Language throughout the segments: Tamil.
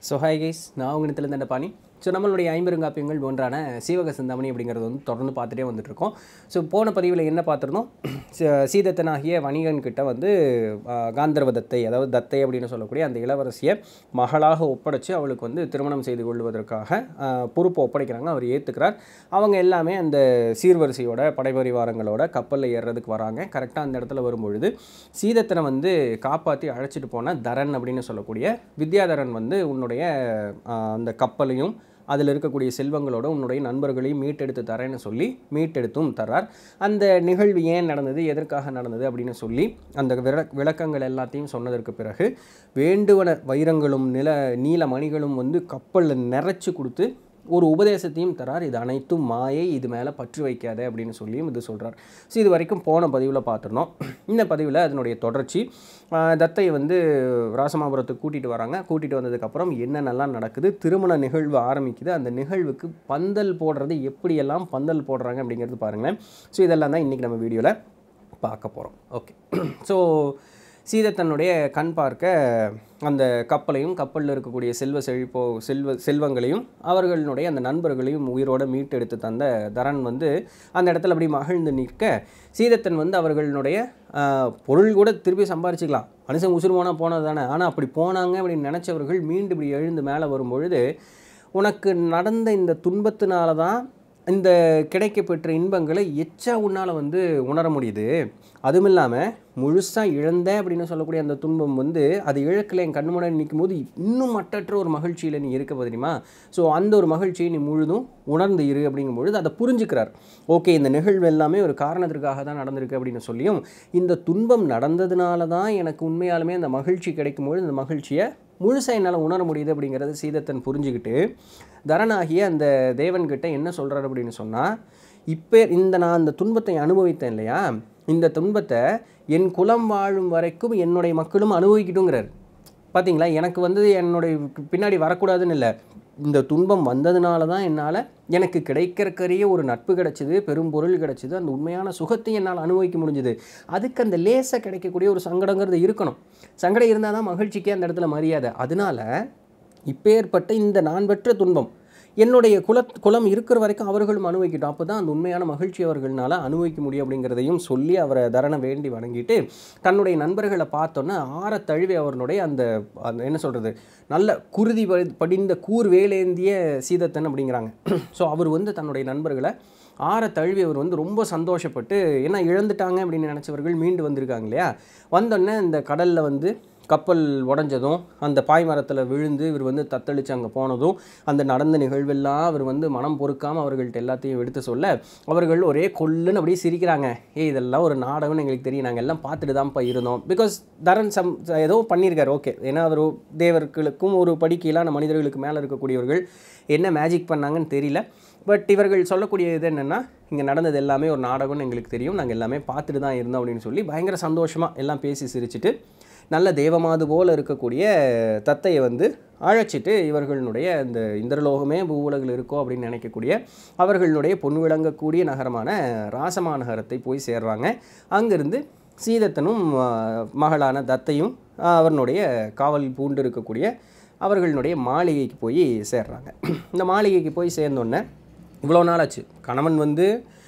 ஸோ ஹாய் கைஸ் நான் உங்களிடத்துல இந்த பாணி ஸோ நம்மளுடைய ஐம்பெருங்காப்பியங்கள் ஒன்றான சீவக சிந்தாமணி அப்படிங்கிறது வந்து தொடர்ந்து பார்த்துட்டே வந்துட்டு இருக்கோம் ஸோ போன பதிவில் என்ன பார்த்துருந்தோம் ச- சீதத்தனாகிய வணிகன் கிட்ட வந்து ஆ, காந்தர்வ தத்தை அதாவது தத்தை அப்படின்னு சொல்லக்கூடிய அந்த இளவரசியை மகளாக ஒப்படைச்சு அவளுக்கு வந்து திருமணம் செய்து கொள்வதற்காக ஆ, பொறுப்பை ஒப்படைக்கிறாங்க அவர் ஏற்றுக்கிறார் அவங்க எல்லாமே அந்த சீர்வரிசையோட படைபரிவாரங்களோட கப்பலில் ஏறுறதுக்கு வராங்க கரெக்டாக அந்த இடத்துல வரும்பொழுது சீதத்தனை வந்து காப்பாற்றி அழைச்சிட்டு போன தரன் அப்படின்னு சொல்லக்கூடிய வித்யாதரன் வந்து உன்னுடைய ஆ, அந்த கப்பலையும் அதில் இருக்கக்கூடிய செல்வங்களோட உன்னுடைய நண்பர்களையும் மீட்டெடுத்து தரேன்னு சொல்லி மீட்டெடுத்தும் தர்றார் அந்த நிகழ்வு ஏன் நடந்தது எதற்காக நடந்தது அப்படின்னு சொல்லி அந்த விளக் விளக்கங்கள் எல்லாத்தையும் சொன்னதற்கு பிறகு வேண்டுவன வைரங்களும் நில நீல மணிகளும் வந்து கப்பலில் நிறைச்சு கொடுத்து ஒரு உபதேசத்தையும் தரார் இது அனைத்தும் மாயை இது மேலே பற்று வைக்காத அப்படின்னு சொல்லியும் இது சொல்கிறார் ஸோ இது வரைக்கும் போன பதிவில் பார்த்துருந்தோம் இந்த பதிவில் அதனுடைய தொடர்ச்சி ஆஹ், தத்தை வந்து ராசமாபுரத்துக்கு கூட்டிகிட்டு வராங்க கூட்டிகிட்டு வந்ததுக்கப்புறம் என்னென்னலாம் நடக்குது திருமண நிகழ்வு ஆரம்பிக்குது அந்த நிகழ்வுக்கு பந்தல் போடுறது எப்படியெல்லாம் பந்தல் போடுறாங்க அப்படிங்கிறது பாருங்களேன் ஸோ இதெல்லாம் தான் இன்றைக்கி நம்ம வீடியோவில் பார்க்க போகிறோம் ஓகே ஸோ சீதத்தனுடைய கண் பார்க்க அந்த கப்பலையும் கப்பலில் இருக்கக்கூடிய செல்வ செழிப்போ செல்வ செல்வங்களையும் அவர்களுடைய அந்த நண்பர்களையும் உயிரோட மீட்டெடுத்து தந்த தரன் வந்து அந்த இடத்துல அப்படி மகிழ்ந்து நிற்க சீதத்தன் வந்து அவர்களுடைய ஆஹ், பொருள் கூட திருப்பி சம்பாரிச்சுக்கலாம் மனுஷன் உசுறு போனால் போனது தானே ஆனால் அப்படி போனாங்க அப்படின்னு நினச்சவர்கள் மீண்டும் இப்படி எழுந்து மேலே வரும்பொழுது உனக்கு நடந்த இந்த துன்பத்தினால தான் இந்த கிடைக்கப்பெற்ற இன்பங்களை எச்சா உன்னால் வந்து உணர முடியுது அதுவும் இல்லாமல் முழுசாக இழந்த அப்படின்னு சொல்லக்கூடிய அந்த துன்பம் வந்து அது இழக்கல என் கண்ணு முன்னாடி நிற்கும் போது இன்னும் மட்டற்ற ஒரு மகிழ்ச்சியில் நீ இருக்க தெரியுமா ஸோ அந்த ஒரு மகிழ்ச்சியை நீ முழுதும் உணர்ந்து இரு அப்படிங்கும் பொழுது அதை புரிஞ்சுக்கிறார் ஓகே இந்த நிகழ்வு எல்லாமே ஒரு காரணத்திற்காக தான் நடந்திருக்கு அப்படின்னு சொல்லியும் இந்த துன்பம் நடந்ததுனால தான் எனக்கு உண்மையாலுமே அந்த மகிழ்ச்சி கிடைக்கும் பொழுது இந்த மகிழ்ச்சியை முழுசாக என்னால் உணர முடியுது அப்படிங்கிறது சீதத்தன் புரிஞ்சுக்கிட்டு தரனாகிய அந்த தேவன்கிட்ட என்ன சொல்கிறார் அப்படின்னு சொன்னால் இப்போ இந்த நான் அந்த துன்பத்தை அனுபவித்தேன் இல்லையா இந்த துன்பத்தை என் குலம் வாழும் வரைக்கும் என்னுடைய மக்களும் அனுபவிக்கட்டுங்கிறார் பார்த்தீங்களா எனக்கு வந்து என்னுடைய பின்னாடி வரக்கூடாதுன்னு இல்லை இந்த துன்பம் வந்ததுனால தான் என்னால் எனக்கு கிடைக்கிறக்கரிய ஒரு நட்பு கிடைச்சிது பெரும் பொருள் கிடைச்சிது அந்த உண்மையான சுகத்தை என்னால் அனுபவிக்க முடிஞ்சுது அதுக்கு அந்த லேசாக கிடைக்கக்கூடிய ஒரு சங்கடங்கிறது இருக்கணும் சங்கடம் இருந்தால் தான் மகிழ்ச்சிக்கே அந்த இடத்துல மரியாதை அதனால இப்பேற்பட்ட இந்த நான் பெற்ற துன்பம் என்னுடைய குல குலம் இருக்கிற வரைக்கும் அவர்களும் அனுபவிக்கட்டும் அப்போ தான் அந்த உண்மையான மகிழ்ச்சி அவர்களால் அனுபவிக்க முடியும் அப்படிங்கிறதையும் சொல்லி அவரை தரணை வேண்டி வணங்கிட்டு தன்னுடைய நண்பர்களை பார்த்தோன்னே ஆற தழுவி அவர்களுடைய அந்த அந்த என்ன சொல்கிறது நல்ல குருதி படி- படிந்த கூர் வேலேந்திய சீதத்தன் அப்படிங்கிறாங்க ஸோ அவர் வந்து தன்னுடைய நண்பர்களை ஆற தழுவி அவர் வந்து ரொம்ப சந்தோஷப்பட்டு ஏன்னா இழந்துட்டாங்க அப்படின்னு நினச்சவர்கள் மீண்டு வந்திருக்காங்க இல்லையா வந்தோடனே இந்த கடலில் வந்து கப்பல் உடஞ்சதும் அந்த பாய் மரத்தில் விழுந்து இவர் வந்து தத்தளிச்சு அங்கே போனதும் அந்த நடந்த நிகழ்வெல்லாம் அவர் வந்து மனம் பொறுக்காமல் அவர்கள்ட்ட எல்லாத்தையும் எடுத்து சொல்ல அவர்கள் ஒரே கொல்லுன்னு அப்படியே சிரிக்கிறாங்க ஏய் இதெல்லாம் ஒரு நாடகம்னு எங்களுக்கு தெரியும் நாங்கள் எல்லாம் பார்த்துட்டு தான்ப்பா இருந்தோம் பிகாஸ் தரன் சம் ஏதோ பண்ணியிருக்காரு ஓகே ஏன்னா அவர் தேவர்களுக்கும் ஒரு படிக்கையிலான மனிதர்களுக்கு மேலே இருக்கக்கூடியவர்கள் என்ன மேஜிக் பண்ணாங்கன்னு தெரியல பட் இவர்கள் சொல்லக்கூடிய இது என்னென்னா இங்கே நடந்தது எல்லாமே ஒரு நாடகம்னு எங்களுக்கு தெரியும் நாங்கள் எல்லாமே பார்த்துட்டு தான் இருந்தோம் அப்படின்னு சொல்லி பயங்கர சந்தோஷமாக எல்லாம் பேசி சிரிச்சிட்டு நல்ல தேவமாது போல் இருக்கக்கூடிய தத்தையை வந்து அழைச்சிட்டு இவர்களுடைய இந்த இந்திரலோகமே பூவுலகில் இருக்கோ அப்படின்னு நினைக்கக்கூடிய அவர்களுடைய பொன் விளங்கக்கூடிய நகரமான ராசமாநகரத்தை போய் சேர்றாங்க அங்கிருந்து சீதத்தனும் ஆஹ், மகளான தத்தையும் ஆஹ், அவர்களுடைய காவல் பூண்டு இருக்கக்கூடிய அவர்களுடைய மாளிகைக்கு போய் சேர்றாங்க இந்த மாளிகைக்கு போய் சேர்ந்தோடனே இவ்வளோ நாள் ஆச்சு கணவன் வந்து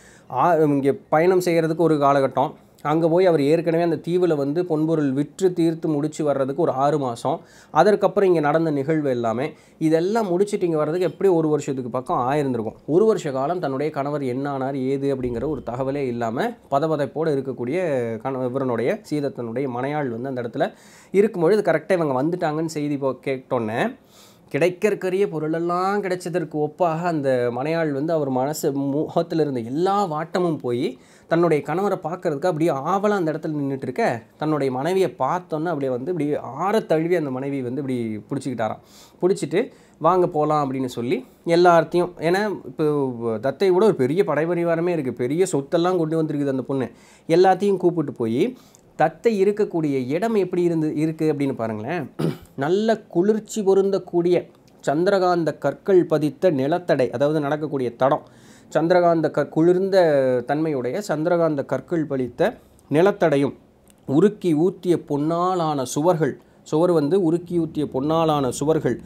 இங்கே பயணம் செய்கிறதுக்கு ஒரு காலகட்டம் அங்கே போய் அவர் ஏற்கனவே அந்த தீவில் வந்து பொன்பொருள் விற்று தீர்த்து முடிச்சு வர்றதுக்கு ஒரு ஆறு மாதம் அதற்கப்புறம் இங்கே நடந்த நிகழ்வு எல்லாமே இதெல்லாம் முடிச்சுட்டு இங்கே வர்றதுக்கு எப்படி ஒரு வருஷத்துக்கு பக்கம் ஆயிருந்திருக்கும் ஒரு வருஷ காலம் தன்னுடைய கணவர் என்ன ஆனார் ஏது அப்படிங்கிற ஒரு தகவலே இல்லாமல் பதபதைப்போடு இருக்கக்கூடிய கண இவரனுடைய சீதத்தனுடைய மனையாள் வந்து அந்த இடத்துல இருக்கும்பொழுது கரெக்டாக இவங்க வந்துட்டாங்கன்னு செய்தி போ கேட்டோன்னே கிடைக்கிறக்கரிய பொருளெல்லாம் கிடைச்சதற்கு ஒப்பாக அந்த மனையாள் வந்து அவர் மனசு முகத்தில் இருந்த எல்லா வாட்டமும் போய் தன்னுடைய கணவரை பார்க்கறதுக்கு அப்படியே ஆவலாக அந்த இடத்துல நின்றுட்டு இருக்க தன்னுடைய மனைவியை பார்த்தோன்னே அப்படியே வந்து இப்படி ஆற தழுவி அந்த மனைவி வந்து இப்படி பிடிச்சிக்கிட்டாராம் பிடிச்சிட்டு வாங்க போகலாம் அப்படின்னு சொல்லி எல்லாத்தையும் ஏன்னா இப்போ தத்தை கூட ஒரு பெரிய படைபரிவாரமே இருக்குது பெரிய சொத்தெல்லாம் கொண்டு வந்திருக்குது அந்த பொண்ணு எல்லாத்தையும் கூப்பிட்டு போய் தத்தை இருக்கக்கூடிய இடம் எப்படி இருந்து இருக்குது அப்படின்னு பாருங்களேன் நல்ல குளிர்ச்சி பொருந்தக்கூடிய சந்திரகாந்த கற்கள் பதித்த நிலத்தடை அதாவது நடக்கக்கூடிய தடம் சந்திரகாந்த க குளிர்ந்த தன்மையுடைய சந்திரகாந்த கற்கள் பதித்த நிலத்தடையும் உருக்கி ஊற்றிய பொன்னாலான சுவர்கள் சுவர் வந்து உருக்கி ஊற்றிய பொன்னாலான சுவர்கள்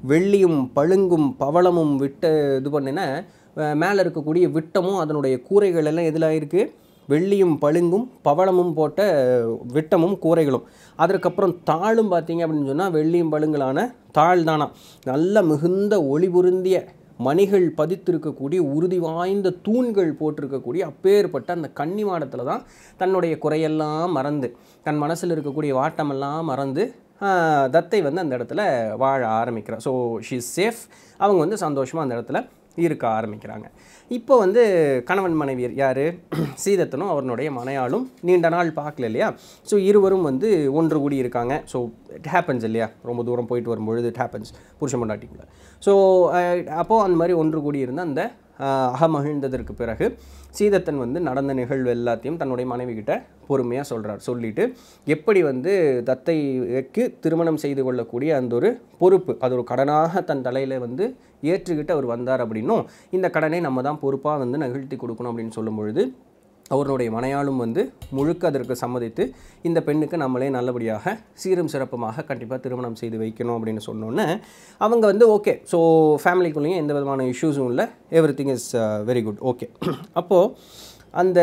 வெள்ளியும் பழுங்கும் பவளமும் விட்ட இது பண்ணின மேலே இருக்கக்கூடிய விட்டமும் அதனுடைய கூரைகள் எல்லாம் எதில் ஆயிருக்கு வெள்ளியும் பழுங்கும் பவளமும் போட்ட விட்டமும் கூரைகளும் அதற்கப்புறம் தாளும் பார்த்தீங்க அப்படின்னு சொன்னால் வெள்ளியும் பழுங்களான தாள் தானா நல்ல மிகுந்த ஒளி பொருந்திய மணிகள் பதித்திருக்கக்கூடிய உறுதி வாய்ந்த தூண்கள் போட்டிருக்கக்கூடிய அப்பேற்பட்ட அந்த கன்னி மாடத்தில் தான் தன்னுடைய குறையெல்லாம் மறந்து தன் மனசில் இருக்கக்கூடிய வாட்டமெல்லாம் மறந்து ஆஹ், தத்தை வந்து அந்த இடத்துல வாழ ஆரம்பிக்கிறார் ஸோ ஷீ சேஃப் அவங்க வந்து சந்தோஷமாக அந்த இடத்துல இருக்க ஆரம்பிக்கிறாங்க இப்போ வந்து கணவன் மனைவியர் யார் சீதத்தனும் அவருடைய மனையாளும் நீண்ட நாள் பார்க்கல இல்லையா ஸோ இருவரும் வந்து ஒன்று கூடி இருக்காங்க ஸோ இட் ஹேப்பன்ஸ் இல்லையா ரொம்ப தூரம் போயிட்டு வரும்பொழுது இட் ஹேப்பன்ஸ் புருஷ பொண்டாட்டிக்குள்ள ஸோ அப்போது அந்த மாதிரி ஒன்று கூடி இருந்த அந்த அஹ், அகமகிழ்ந்ததற்கு பிறகு சீதத்தன் வந்து நடந்த நிகழ்வு எல்லாத்தையும் தன்னுடைய மனைவி கிட்ட பொறுமையாக சொல்கிறார் சொல்லிட்டு எப்படி வந்து தத்தைக்கு திருமணம் செய்து கொள்ளக்கூடிய அந்த ஒரு பொறுப்பு அது ஒரு கடனாக தன் தலையில் வந்து ஏற்றுக்கிட்டு அவர் வந்தார் அப்படின்னும் இந்த கடனை நம்ம தான் பொறுப்பாக வந்து நகழ்த்தி கொடுக்கணும் அப்படின்னு சொல்லும் பொழுது அவருடைய மனையாளும் வந்து முழுக்க அதற்கு சம்மதித்து இந்த பெண்ணுக்கு நம்மளே நல்லபடியாக சீரும் சிறப்புமாக கண்டிப்பாக திருமணம் செய்து வைக்கணும் அப்படின்னு சொன்னோன்னே அவங்க வந்து ஓகே ஸோ ஃபேமிலிக்குள்ளேயும் எந்த விதமான இஷ்யூஸும் இல்லை everything is very good okay அப்போது அந்த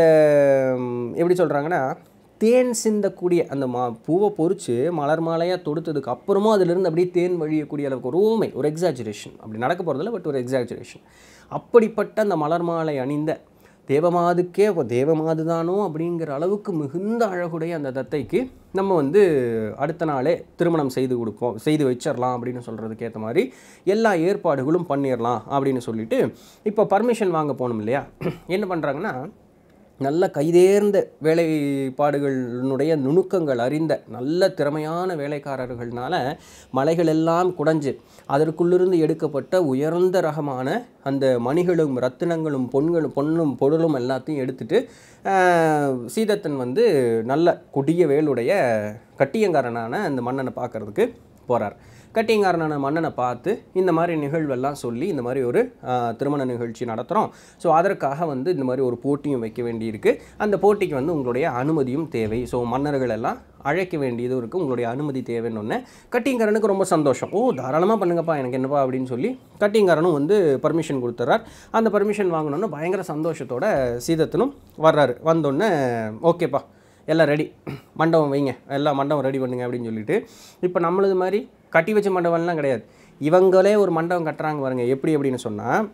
ம், எப்படி சொல்கிறாங்கன்னா தேன் சிந்தக்கூடிய அந்த மா பூவை பொறிச்சு மலர் மாலையாக தொடுத்ததுக்கு அப்புறமும் அதிலிருந்து அப்படியே தேன் வழியக்கூடிய அளவுக்கு ஒரு ஊமை ஒரு எக்ஸாஜுரேஷன் அப்படி நடக்க போகிறதில்ல பட் ஒரு எக்ஸாஜுரேஷன் அப்படிப்பட்ட அந்த மலர் மாலை அணிந்த தேவமாதுக்கே அப்போ தேவமாது தானோ அப்படிங்கிற அளவுக்கு மிகுந்த அழகுடைய அந்த தத்தைக்கு நம்ம வந்து அடுத்த நாளே திருமணம் செய்து கொடுப்போம் செய்து வச்சிடலாம் அப்படின்னு சொல்கிறதுக்கு ஏற்ற மாதிரி எல்லா ஏற்பாடுகளும் பண்ணிடலாம் அப்படின்னு சொல்லிட்டு இப்போ பர்மிஷன் வாங்க போகணும் இல்லையா என்ன பண்ணுறாங்கன்னா நல்ல கைதேர்ந்த வேலைப்பாடுகளினுடைய நுணுக்கங்கள் அறிந்த நல்ல திறமையான வேலைக்காரர்கள்னால மலைகள் எல்லாம் குடைஞ்சு அதற்குள்ளிருந்து எடுக்கப்பட்ட உயர்ந்த ரகமான அந்த மணிகளும் ரத்தினங்களும் பொன்களும் பொன்னும் பொருளும் எல்லாத்தையும் எடுத்துட்டு ஆஹ், சீதத்தன் வந்து நல்ல கொடிய வேலுடைய கட்டியங்காரனான அந்த மன்னனை பார்க்கறதுக்கு போகிறார் கட்டியங்காரனான மன்னனை பார்த்து இந்த மாதிரி நிகழ்வெல்லாம் சொல்லி இந்த மாதிரி ஒரு ஆஹ், திருமண நிகழ்ச்சி நடத்துகிறோம் ஸோ அதற்காக வந்து இந்த மாதிரி ஒரு போட்டியும் வைக்க வேண்டியிருக்கு அந்த போட்டிக்கு வந்து உங்களுடைய அனுமதியும் தேவை ஸோ மன்னர்கள் எல்லாம் அழைக்க வேண்டியதும் இருக்குது உங்களுடைய அனுமதி தேவைன்னு ஒன்று கட்டியங்காரனுக்கு ரொம்ப சந்தோஷம் ஓ தாராளமாக பண்ணுங்கப்பா எனக்கு என்னப்பா அப்படின்னு சொல்லி கட்டியங்காரனும் வந்து பர்மிஷன் கொடுத்துட்றார் அந்த பர்மிஷன் வாங்கினோன்னு பயங்கர சந்தோஷத்தோட சீதத்தனும் வர்றாரு வந்தோடனே ஓகேப்பா எல்லாம் ரெடி மண்டபம் வைங்க எல்லாம் மண்டபம் ரெடி பண்ணுங்க அப்படின்னு சொல்லிட்டு இப்போ நம்மளது மாதிரி கட்டி வச்ச மண்டபம்லாம் கிடையாது இவங்களே ஒரு மண்டபம் கட்டுறாங்க பாருங்க எப்படி அப்படின்னு சொன்னால்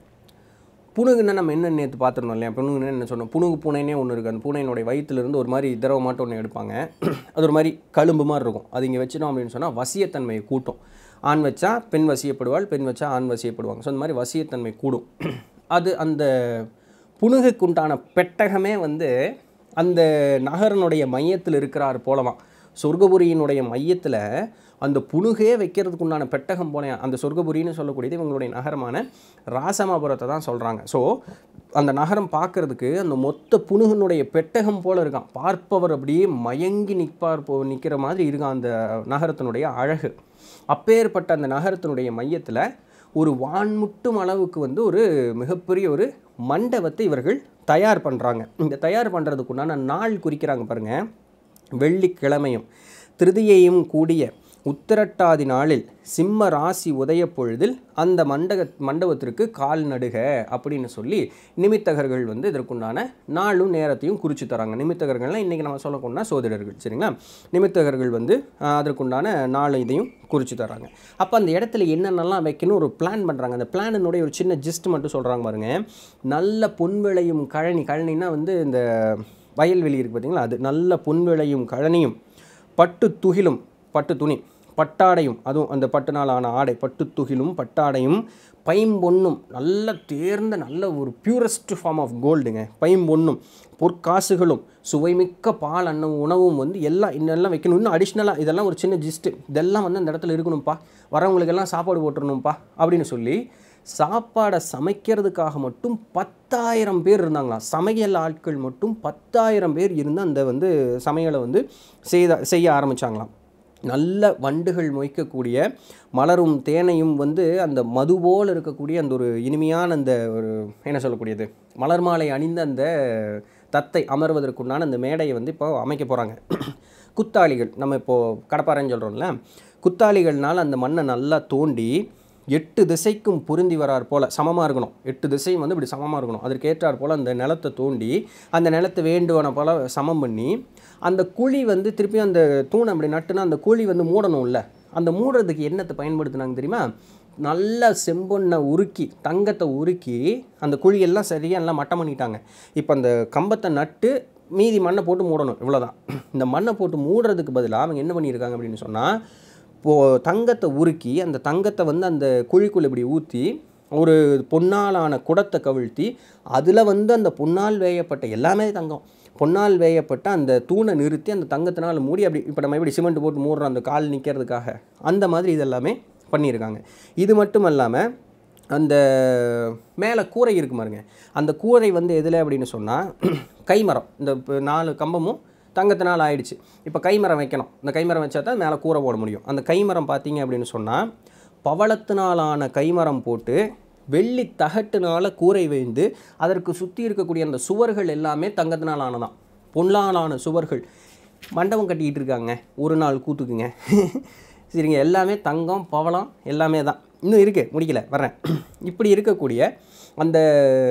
புணுகுன்னா நம்ம என்ன நேற்று பார்த்துருந்தோம் இல்லையா புணுகுன்னு என்ன சொன்னோம் புணுகு பூனைனே ஒன்று இருக்குது அந்த பூனையினுடைய வயிற்றுலேருந்து ஒரு மாதிரி திரவமாட்டம் ஒன்று எடுப்பாங்க அது ஒரு மாதிரி கழும்பு மாதிரி இருக்கும் அது இங்கே வச்சிட்டோம் அப்படின்னு சொன்னால் வசியத்தன்மையை கூட்டும் ஆண் வச்சா பெண் வசியப்படுவாள் பெண் வச்சா ஆண் வசியப்படுவாங்க ஸோ அந்த மாதிரி வசியத்தன்மை கூடும் அது அந்த புணுகுக்குண்டான பெட்டகமே வந்து அந்த நகரனுடைய மையத்தில் இருக்கிறார் போலவாம் சொர்க்கபுரியினுடைய மையத்தில் அந்த புணுகே வைக்கிறதுக்கு உண்டான பெட்டகம் போல அந்த சொர்க்கபுரின்னு சொல்லக்கூடியது இவங்களுடைய நகரமான ராசமாபுரத்தை தான் சொல்கிறாங்க ஸோ அந்த நகரம் பார்க்கறதுக்கு அந்த மொத்த புணுகனுடைய பெட்டகம் போல இருக்கான் பார்ப்பவர் அப்படியே மயங்கி நிற்பார் போ நிற்கிற மாதிரி இருக்கான் அந்த நகரத்தினுடைய அழகு அப்பேற்பட்ட அந்த நகரத்தினுடைய மையத்தில் ஒரு வான்முட்டும் அளவுக்கு வந்து ஒரு மிகப்பெரிய ஒரு மண்டபத்தை இவர்கள் தயார் பண்ணுறாங்க இந்த தயார் பண்ணுறதுக்குண்டான நாள் குறிக்கிறாங்க பாருங்கள் வெள்ளிக்கிழமையும் திருதியையும் கூடிய உத்திரட்டாதி நாளில் சிம்ம ராசி உதய பொழுதில் அந்த மண்டக மண்டபத்திற்கு கால் நடுக அப்படின்னு சொல்லி நிமித்தகர்கள் வந்து இதற்குண்டான நாளும் நேரத்தையும் குறித்து தராங்க நிமித்தகர்கள்லாம் இன்றைக்கி நம்ம சொல்லக்கூடனா சோதிடர்கள் சரிங்களா நிமித்தகர்கள் வந்து ஆஹ், அதற்குண்டான நாள் இதையும் குறித்து தராங்க அப்போ அந்த இடத்துல என்னென்னலாம் வைக்கணும் ஒரு பிளான் பண்ணுறாங்க அந்த பிளானினுடைய ஒரு சின்ன ஜிஸ்ட் மட்டும் சொல்கிறாங்க பாருங்க நல்ல பொன் விளையும் கழனி கழனின்னா வந்து இந்த வயல்வெளி இருக்குது பார்த்தீங்களா அது நல்ல பொன் விளையும் கழனியும் பட்டு துகிலும் பட்டு துணி பட்டாடையும் அதுவும் அந்த பட்டுனால் ஆன ஆடை பட்டு துகிலும் பட்டாடையும் பைம்பொன்னும் நல்ல தேர்ந்த நல்ல ஒரு பியூரஸ்ட் ஃபார்ம் ஆஃப் கோல்டுங்க பைம்பொன்னும் பொற்காசுகளும் சுவைமிக்க பால் அன்னம் உணவும் வந்து எல்லாம் இன்னெல்லாம் வைக்கணும் இன்னும் அடிஷ்னலாக இதெல்லாம் ஒரு சின்ன ஜிஸ்ட்டு இதெல்லாம் வந்து அந்த இடத்துல இருக்கணும்ப்பா வரவங்களுக்கெல்லாம் சாப்பாடு போட்டுறணும்ப்பா அப்படின்னு சொல்லி சாப்பாடை சமைக்கிறதுக்காக மட்டும் பத்தாயிரம் பேர் இருந்தாங்களாம் சமையல் ஆட்கள் மட்டும் பத்தாயிரம் பேர் இருந்து அந்த வந்து சமையலை வந்து செய்த செய்ய ஆரம்பிச்சாங்களாம் நல்ல வண்டுகள் மொய்க்கக்கூடிய மலரும் தேனையும் வந்து அந்த மது போல் இருக்கக்கூடிய அந்த ஒரு இனிமையான அந்த ஒரு என்ன சொல்லக்கூடியது மலர் மாலை அணிந்த அந்த தத்தை அமர்வதற்குண்டான அந்த மேடையை வந்து இப்போ அமைக்க போகிறாங்க குத்தாளிகள் நம்ம இப்போது கடப்பாறைன்னு சொல்கிறோம்ல குத்தாளிகள்னால அந்த மண்ணை நல்லா தோண்டி எட்டு திசைக்கும் பொருந்தி வரார் போல் சமமாக இருக்கணும் எட்டு திசையும் வந்து இப்படி சமமாக இருக்கணும் அதற்கு ஏற்றாற் போல் அந்த நிலத்தை தோண்டி அந்த நிலத்தை வேண்டுவன போல் சமம் பண்ணி அந்த குழி வந்து திருப்பி அந்த தூணை அப்படி நட்டுனா அந்த குழி வந்து மூடணும்ல அந்த மூடுறதுக்கு என்னத்தை பயன்படுத்துனாங்க தெரியுமா நல்லா செம்பொன்னை உருக்கி தங்கத்தை உருக்கி அந்த குழியெல்லாம் சரியாக எல்லாம் மட்டம் பண்ணிட்டாங்க இப்போ அந்த கம்பத்தை நட்டு மீதி மண்ணை போட்டு மூடணும் இவ்வளோதான் இந்த மண்ணை போட்டு மூடுறதுக்கு பதிலாக அவங்க என்ன பண்ணியிருக்காங்க அப்படின்னு சொன்னால் இப்போது தங்கத்தை உருக்கி அந்த தங்கத்தை வந்து அந்த குழிக்குள்ள இப்படி ஊற்றி ஒரு பொன்னாலான குடத்தை கவிழ்த்தி அதில் வந்து அந்த பொன்னால் வேயப்பட்ட எல்லாமே தங்கம் பொன்னால் வேயப்பட்ட அந்த தூணை நிறுத்தி அந்த தங்கத்தினால் மூடி அப்படி இப்போ நம்ம எப்படி சிமெண்ட் போட்டு மூடுறோம் அந்த கால் நிற்கிறதுக்காக அந்த மாதிரி இதெல்லாமே பண்ணியிருக்காங்க இது மட்டும் இல்லாமல் அந்த மேலே கூரை இருக்கு பாருங்க அந்த கூரை வந்து எதில் அப்படின்னு சொன்னால் கைமரம் இந்த இப்ப நாலு கம்பமும் தங்கத்தினால் ஆயிடுச்சு இப்போ கைமரம் வைக்கணும் இந்த கைமரம் வச்சா தான் மேலே கூரை போட முடியும் அந்த கைமரம் பார்த்தீங்க அப்படின்னு சொன்னால் பவளத்தினாலான கைமரம் போட்டு வெள்ளி தகட்டுனால கூரை வைந்து அதற்கு சுற்றி இருக்கக்கூடிய அந்த சுவர்கள் எல்லாமே தங்கத்தினால் ஆனதான் பொன்னாலான சுவர்கள் மண்டபம் கட்டிக்கிட்டு இருக்காங்க ஒரு நாள் கூத்துக்குங்க சரிங்க எல்லாமே தங்கம் பவளம் எல்லாமே தான் இன்னும் இருக்குது முடிக்கல வர்றேன் இப்படி இருக்கக்கூடிய அந்த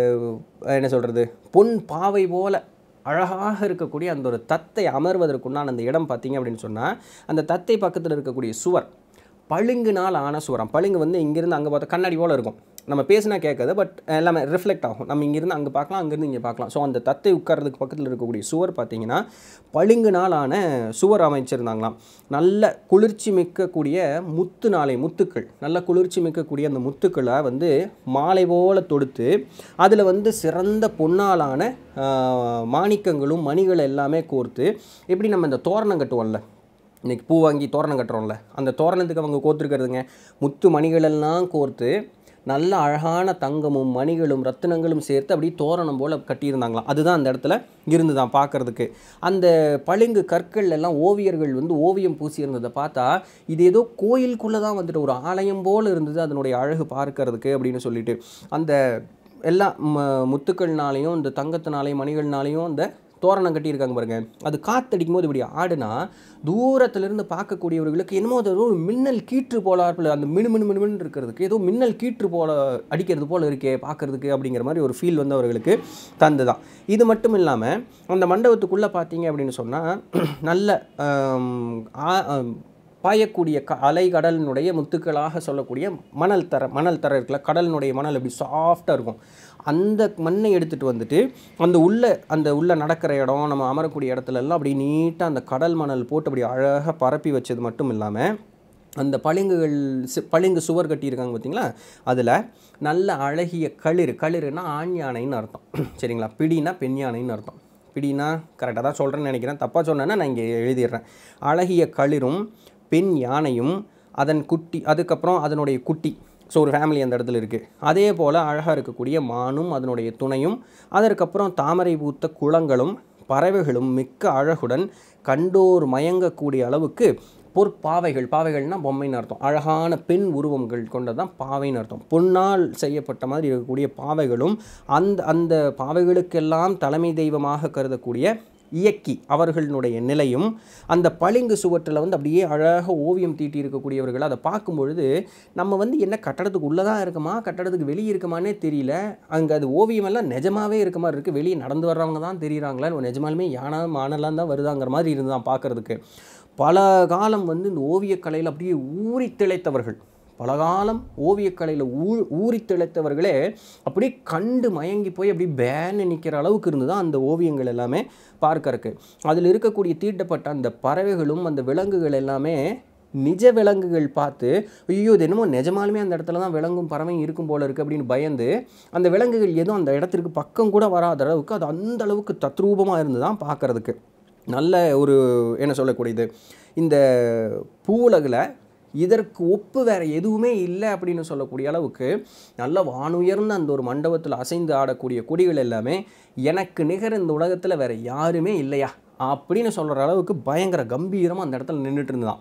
என்ன சொல்கிறது பொன் பாவை போல அழகாக இருக்கக்கூடிய அந்த ஒரு தத்தை அமர்வதற்குண்டான அந்த இடம் பார்த்தீங்க அப்படின்னு சொன்னால் அந்த தத்தை பக்கத்தில் இருக்கக்கூடிய சுவர் பளிங்குனால் ஆன சுவரம் பளிங்கு வந்து இங்கேருந்து அங்கே பார்த்தா கண்ணாடி போல் இருக்கும் நம்ம பேசினா கேட்காது பட் எல்லாமே ரிஃப்ளெக்ட் ஆகும் நம்ம இங்கேருந்து அங்கே பார்க்கலாம் அங்கேருந்து இங்கே பார்க்கலாம் ஸோ அந்த தத்தை உட்கார்றதுக்கு பக்கத்தில் இருக்கக்கூடிய சுவர் பார்த்தீங்கன்னா பளிங்குனால் ஆன சுவர் அமைச்சிருந்தாங்களாம் நல்ல குளிர்ச்சி மிக்கக்கூடிய முத்து நாளை முத்துக்கள் நல்ல குளிர்ச்சி மிக்கக்கூடிய அந்த முத்துக்களை வந்து மாலை போல தொடுத்து அதில் வந்து சிறந்த பொன்னாலான ஆஹ், மாணிக்கங்களும் மணிகள் எல்லாமே கோர்த்து எப்படி நம்ம இந்த தோரணம் கட்டுவோம்ல இன்னைக்கு பூ வாங்கி தோரணம் கட்டுறோம்ல அந்த தோரணத்துக்கு அவங்க கோர்த்துருக்கிறதுங்க முத்து மணிகளெல்லாம் கோர்த்து நல்ல அழகான தங்கமும் மணிகளும் ரத்தினங்களும் சேர்த்து அப்படியே தோரணம் போல் கட்டியிருந்தாங்களாம் அதுதான் அந்த இடத்துல இருந்துதான் பார்க்கறதுக்கு அந்த பளிங்கு கற்கள் எல்லாம் ஓவியர்கள் வந்து ஓவியம் பூசியிருந்ததை பார்த்தா இது ஏதோ கோயிலுக்குள்ளே தான் வந்துட்டு ஒரு ஆலயம் போல் இருந்தது அதனுடைய அழகு பார்க்கறதுக்கு அப்படின்னு சொல்லிட்டு அந்த எல்லா ம முத்துக்கள்னாலையும் இந்த தங்கத்தினாலையும் மணிகள்னாலையும் அந்த தோரணம் கட்டியிருக்காங்க பாருங்க அது காத்தடிக்கும் போது இப்படி ஆடுனா தூரத்திலிருந்து பார்க்கக்கூடியவர்களுக்கு என்னமோ அது ஒரு மின்னல் கீற்று போல அந்த மினு மினு மினு மினு இருக்கிறதுக்கு ஏதோ மின்னல் கீற்று போல அடிக்கிறது போல இருக்கே பார்க்கறதுக்கு அப்படிங்கிற மாதிரி ஒரு ஃபீல் வந்து அவர்களுக்கு தந்துதான் இது மட்டும் இல்லாமல் அந்த மண்டபத்துக்குள்ளே பார்த்தீங்க அப்படின்னு சொன்னால் நல்ல ஆம், ஆ- ஆம், பாயக்கூடிய க அலை கடலினுடைய முத்துக்களாக சொல்லக்கூடிய மணல் தர மணல் தர இருக்குல்ல கடலினுடைய மணல் அப்படி சாஃப்டாக இருக்கும் அந்த மண்ணை எடுத்துகிட்டு வந்துட்டு அந்த உள்ள அந்த உள்ள நடக்கிற இடம் நம்ம அமரக்கூடிய இடத்துல எல்லாம் அப்படி நீட்டாக அந்த கடல் மணல் போட்டு அப்படி அழகாக பரப்பி வச்சது மட்டும் இல்லாமல் அந்த பளிங்குகள் சி- பளிங்கு சுவர் கட்டியிருக்காங்க பார்த்தீங்களா அதில் நல்ல அழகிய களிறு களிறுனா ஆண் யானைன்னு அர்த்தம் சரிங்களா பிடினா பெண் யானைன்னு அர்த்தம் பிடினா கரெக்டாக தான் சொல்கிறேன்னு நினைக்கிறேன் தப்பாக சொன்னேன்னா நான் இங்கே எழுதிடுறேன் அழகிய களிரும் பெண் யானையும் அதன் குட்டி அதுக்கப்புறம் அதனுடைய குட்டி ஸோ ஒரு ஃபேமிலி அந்த இடத்துல இருக்குது அதே போல் அழகாக இருக்கக்கூடிய மானும் அதனுடைய துணையும் அதற்கப்புறம் தாமரை பூத்த குளங்களும் பறவைகளும் மிக்க அழகுடன் கண்டோர் மயங்கக்கூடிய அளவுக்கு பொற்பாவைகள் பாவைகள்னா பொம்மைன்னு அர்த்தம் அழகான பெண் உருவங்கள் கொண்டதான் பாவைன்னு அர்த்தம் பொன்னால் செய்யப்பட்ட மாதிரி இருக்கக்கூடிய பாவைகளும் அந்த அந்த பாவைகளுக்கெல்லாம் தலைமை தெய்வமாக கருதக்கூடிய இயக்கி அவர்களுடைய நிலையும் அந்த பளிங்கு சுவற்றில் வந்து அப்படியே அழகாக ஓவியம் தீட்டி இருக்கக்கூடியவர்கள் அதை பார்க்கும் பொழுது நம்ம வந்து என்ன கட்டடத்துக்கு உள்ளே தான் இருக்குமா கட்டடத்துக்கு வெளியே இருக்குமானே தெரியல அங்கே அது ஓவியமெல்லாம் நிஜமாவே இருக்க மாதிரி இருக்குது வெளியே நடந்து வர்றவங்க தான் தெரியுறாங்களா நிஜமாலுமே யானை மானெல்லாம் தான் வருதாங்கிற மாதிரி இருந்து தான் பார்க்குறதுக்கு பல காலம் வந்து இந்த ஓவியக்கலையில் அப்படியே ஊறி திளைத்தவர்கள் பல காலம் ஓவியக்கலையில் ஊ ஊறி திளைத்தவர்களே அப்படியே கண்டு மயங்கி போய் அப்படியே பேன்னு நிற்கிற அளவுக்கு இருந்து தான் அந்த ஓவியங்கள் எல்லாமே பார்க்கறக்கு அதில் இருக்கக்கூடிய தீட்டப்பட்ட அந்த பறவைகளும் அந்த விலங்குகள் எல்லாமே நிஜ விலங்குகள் பார்த்து ஐயோ இது என்னமோ நிஜமாலுமே அந்த இடத்துல தான் விலங்கும் பறவையும் இருக்கும் போல இருக்குது அப்படின்னு பயந்து அந்த விலங்குகள் எதுவும் அந்த இடத்திற்கு பக்கம் கூட வராத அளவுக்கு அது அந்த அளவுக்கு தத்ரூபமாக இருந்து தான் பார்க்கறதுக்கு நல்ல ஒரு என்ன சொல்லக்கூடியது இந்த பூவுலகில் இதற்கு ஒப்பு வேற எதுவுமே இல்லை அப்படின்னு சொல்லக்கூடிய அளவுக்கு நல்ல வானுயர்ந்த அந்த ஒரு மண்டபத்தில் அசைந்து ஆடக்கூடிய கொடிகள் எல்லாமே எனக்கு நிகர் இந்த உலகத்தில் வேற யாருமே இல்லையா அப்படின்னு சொல்கிற அளவுக்கு பயங்கர கம்பீரமாக அந்த இடத்துல நின்றுட்டு இருந்தான்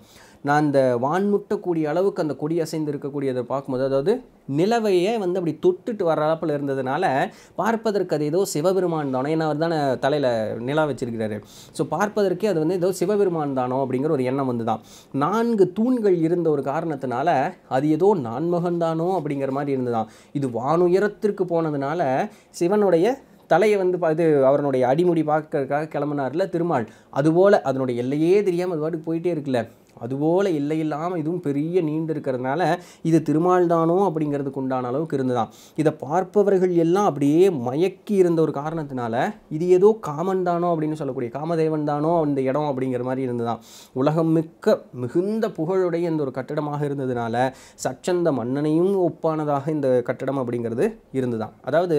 நான் அந்த வான்முட்டக்கூடிய அளவுக்கு அந்த கொடி அசைந்து இருக்கக்கூடியதை பார்க்கும்போது அதாவது நிலவையே வந்து அப்படி தொட்டுட்டு வர அளப்பில் இருந்ததுனால பார்ப்பதற்கு அது ஏதோ சிவபெருமான் தானோ ஏன்னா அவர் தானே தலையில் நிலா வச்சிருக்கிறாரு ஸோ பார்ப்பதற்கே அது வந்து ஏதோ சிவபெருமான் தானோ அப்படிங்கிற ஒரு எண்ணம் வந்து தான் நான்கு தூண்கள் இருந்த ஒரு காரணத்தினால அது ஏதோ நான்மகன் தானோ அப்படிங்கிற மாதிரி இருந்ததாம் இது வானுயரத்திற்கு போனதுனால சிவனுடைய தலையை வந்து பா- இது அவருடைய அடிமுடி பார்க்கறதுக்காக கிளம்புனார்ல திருமால் அதுபோல் அதனுடைய எல்லையே தெரியாமல் அது பாட்டுக்கு போயிட்டே இருக்குல்ல அதுபோல் எல்லை இல்லாமல் இதுவும் பெரிய நீண்டு இருக்கிறதுனால இது திருமால் தானோ அப்படிங்கிறதுக்கு உண்டான அளவுக்கு இருந்ததாம் இதை பார்ப்பவர்கள் எல்லாம் அப்படியே மயக்கி இருந்த ஒரு காரணத்தினால இது ஏதோ காமன் தானோ அப்படின்னு சொல்லக்கூடிய காமதேவன் தானோ அந்த இடம் அப்படிங்கிற மாதிரி இருந்ததாம் உலகம் மிக்க மிகுந்த புகழுடைய இந்த ஒரு கட்டிடமாக இருந்ததுனால சச்சந்த மன்னனையும் ஒப்பானதாக இந்த கட்டிடம் அப்படிங்கிறது இருந்ததாம் அதாவது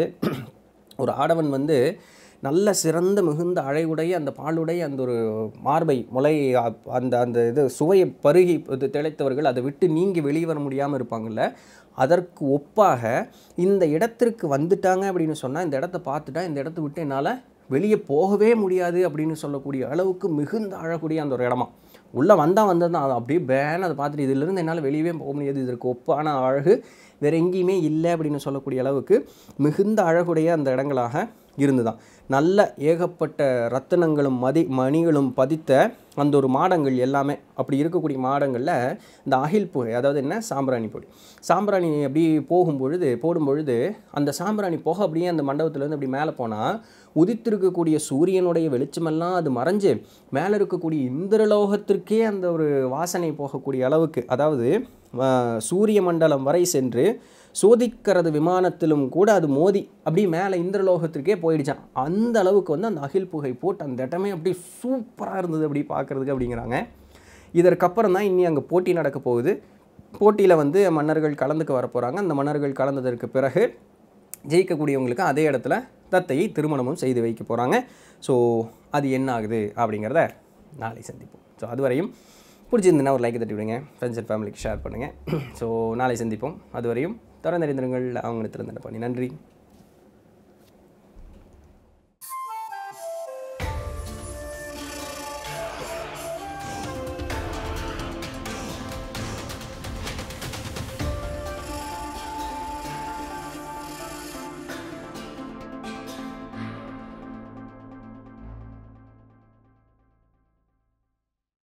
ஒரு ஆடவன் வந்து நல்ல சிறந்த மிகுந்த அழைவுடைய அந்த பாலுடைய அந்த ஒரு மார்பை முளை அ- அந்த அந்த இது சுவையை பருகி இது திளைத்தவர்கள் அதை விட்டு நீங்கி வெளியே வர முடியாமல் இருப்பாங்கல்ல அதற்கு ஒப்பாக இந்த இடத்திற்கு வந்துட்டாங்க அப்படின்னு சொன்னால் இந்த இடத்த பார்த்துட்டா இந்த இடத்த விட்டு என்னால் வெளியே போகவே முடியாது அப்படின்னு சொல்லக்கூடிய அளவுக்கு மிகுந்த அழக்கூடிய அந்த ஒரு இடமா உள்ளே வந்தால் வந்தது தான் அது அப்படியே பேன் அதை பார்த்துட்டு இதிலிருந்து என்னால் வெளியவே போக முடியாது இதற்கு ஒப்பான அழகு வேற எங்கேயுமே இல்லை அப்படின்னு சொல்லக்கூடிய அளவுக்கு மிகுந்த அழகுடைய அந்த இடங்களாக இருந்துதான் நல்ல ஏகப்பட்ட ரத்தினங்களும் மதி மணிகளும் பதித்த அந்த ஒரு மாடங்கள் எல்லாமே அப்படி இருக்கக்கூடிய மாடங்களில் இந்த அகில் புகை அதாவது என்ன சாம்பிராணி பொடி சாம்பிராணி அப்படி போகும் பொழுது போடும் பொழுது அந்த சாம்பிராணி புகை அப்படியே அந்த மண்டபத்துலேருந்து அப்படி மேலே போனால் உதித்திருக்கக்கூடிய சூரியனுடைய வெளிச்சமெல்லாம் அது மறைஞ்சு மேலே இருக்கக்கூடிய இந்திரலோகத்திற்கே அந்த ஒரு வாசனை போகக்கூடிய அளவுக்கு அதாவது ஆஹ், சூரிய மண்டலம் வரை சென்று சோதிக்கிறது விமானத்திலும் கூட அது மோதி அப்படியே மேலே இந்திரலோகத்திற்கே போயிடுச்சான் அந்த அளவுக்கு வந்து அந்த அகில் புகை போட்டு அந்த இடமே அப்படி சூப்பராக இருந்தது அப்படி பார்க்குறதுக்கு அப்படிங்கிறாங்க இதற்கப்புறம் தான் இனி அங்கே போட்டி நடக்க போகுது போட்டியில் வந்து மன்னர்கள் கலந்துக்க வர போகிறாங்க அந்த மன்னர்கள் கலந்ததற்கு பிறகு ஜெயிக்கக்கூடியவங்களுக்கு அதே இடத்துல தத்தையை திருமணமும் செய்து வைக்க போகிறாங்க ஸோ அது என்ன ஆகுது அப்படிங்கிறத நாளை சந்திப்போம் ஸோ அதுவரையும் பிடிச்சிருந்ததுன்னா ஒரு லைக் தட்டி விடுங்க ஃப்ரெண்ட்ஸ் அண்ட் ஃபேமிலிக்கு ஷேர் பண்ணுங்கள் ஸோ நாளை சந்திப்போம் அதுவரையும் தொடர்ந்து அறிந்திருங்கள் அவங்க திறந்த பண்ணி நன்றி